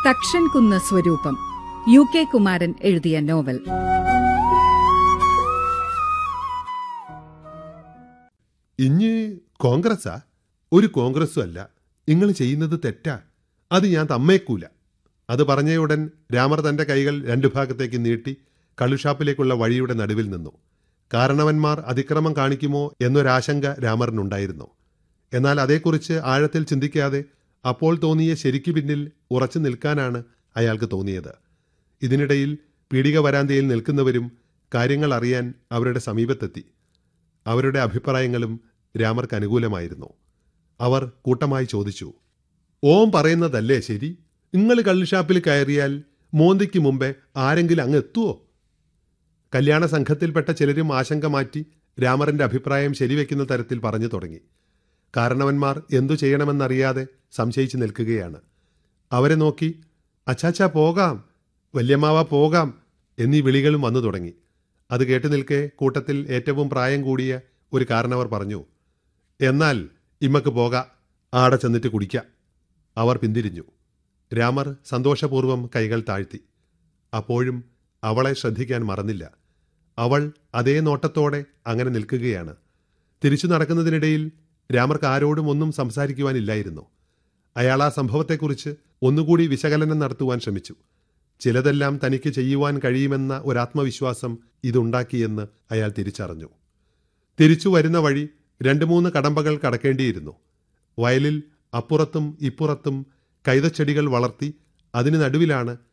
തക്ഷൻ കുന്ന് സ്വരൂപം U K Kumaran എഴുതിയ നോവൽ ഇഞ്ഞ് കോൺഗ്രസ്സാ ഒരു കോൺഗ്രസ്സും അല്ല നിങ്ങൾ ചെയ്യുന്നത് തെറ്റാ അത് ഞാൻ തമ്മേക്കൂല അത് പറഞ്ഞയുടൻ രാമർ തന്റെ കൈകൾ രണ്ടു ഭാഗത്തേക്ക് നീട്ടി കള്ളുഷാപ്പിലേക്കുള്ള വഴിയുടെ നടുവിൽ നിന്നു കാരണവന്മാർ അതിക്രമം കാണിക്കുമോ എന്നൊരാശങ്ക രാമറിനുണ്ടായിരുന്നു എന്നാൽ അതേക്കുറിച്ച് ആഴത്തിൽ ചിന്തിക്കാതെ അപ്പോൾ തോന്നിയ ശരിക്കു പിന്നിൽ ഉറച്ചു നിൽക്കാനാണ് അയാൾക്ക് തോന്നിയത് ഇതിനിടയിൽ പീഡിക വരാന്തയിൽ നിൽക്കുന്നവരും കാര്യങ്ങൾ അറിയാൻ അവരുടെ സമീപത്തെത്തി അവരുടെ അഭിപ്രായങ്ങളും രാമർക്ക് അനുകൂലമായിരുന്നു അവർ കൂട്ടമായി ചോദിച്ചു ഓം പറയുന്നതല്ലേ ശരി നിങ്ങൾ കള്ളുഷാപ്പിൽ കയറിയാൽ മോന്തിക്ക് മുമ്പേ ആരെങ്കിലും അങ്ങ് എത്തുവോ കല്യാണ സംഘത്തിൽപ്പെട്ട ചിലരും ആശങ്ക മാറ്റി രാമറിന്റെ അഭിപ്രായം ശരിവെക്കുന്ന തരത്തിൽ പറഞ്ഞു തുടങ്ങി കാരണവന്മാർ എന്തു ചെയ്യണമെന്നറിയാതെ സംശയിച്ചു നിൽക്കുകയാണ് അവരെ നോക്കി അച്ചാച്ചാ പോകാം വല്യമ്മാവ പോകാം എന്നീ വിളികളും വന്നു തുടങ്ങി അത് കേട്ടു നിൽക്കെ കൂട്ടത്തിൽ ഏറ്റവും പ്രായം കൂടിയ ഒരു കാരണവർ പറഞ്ഞു എന്നാൽ ഇമ്മക്ക് പോക ആടെ ചെന്നിട്ട് കുടിക്ക അവർ പിന്തിരിഞ്ഞു രാമർ സന്തോഷപൂർവ്വം കൈകൾ താഴ്ത്തി അപ്പോഴും അവളെ ശ്രദ്ധിക്കാൻ മറന്നില്ല അവൾ അതേ നോട്ടത്തോടെ അങ്ങനെ നിൽക്കുകയാണ് തിരിച്ചു നടക്കുന്നതിനിടയിൽ രാമർക്ക് ആരോടും ഒന്നും സംസാരിക്കുവാനില്ലായിരുന്നു അയാൾ ആ സംഭവത്തെക്കുറിച്ച് ഒന്നുകൂടി വിശകലനം നടത്തുവാൻ ശ്രമിച്ചു ചിലതെല്ലാം തനിക്ക് ചെയ്യുവാൻ കഴിയുമെന്ന ഒരാത്മവിശ്വാസം ഇതുണ്ടാക്കിയെന്ന് അയാൾ തിരിച്ചറിഞ്ഞു തിരിച്ചു വരുന്ന വഴി രണ്ട് മൂന്ന് കടമ്പകൾ കടക്കേണ്ടിയിരുന്നു വയലിൽ അപ്പുറത്തും ഇപ്പുറത്തും കൈതച്ചെടികൾ വളർത്തി അതിന് നടുവിലാണ്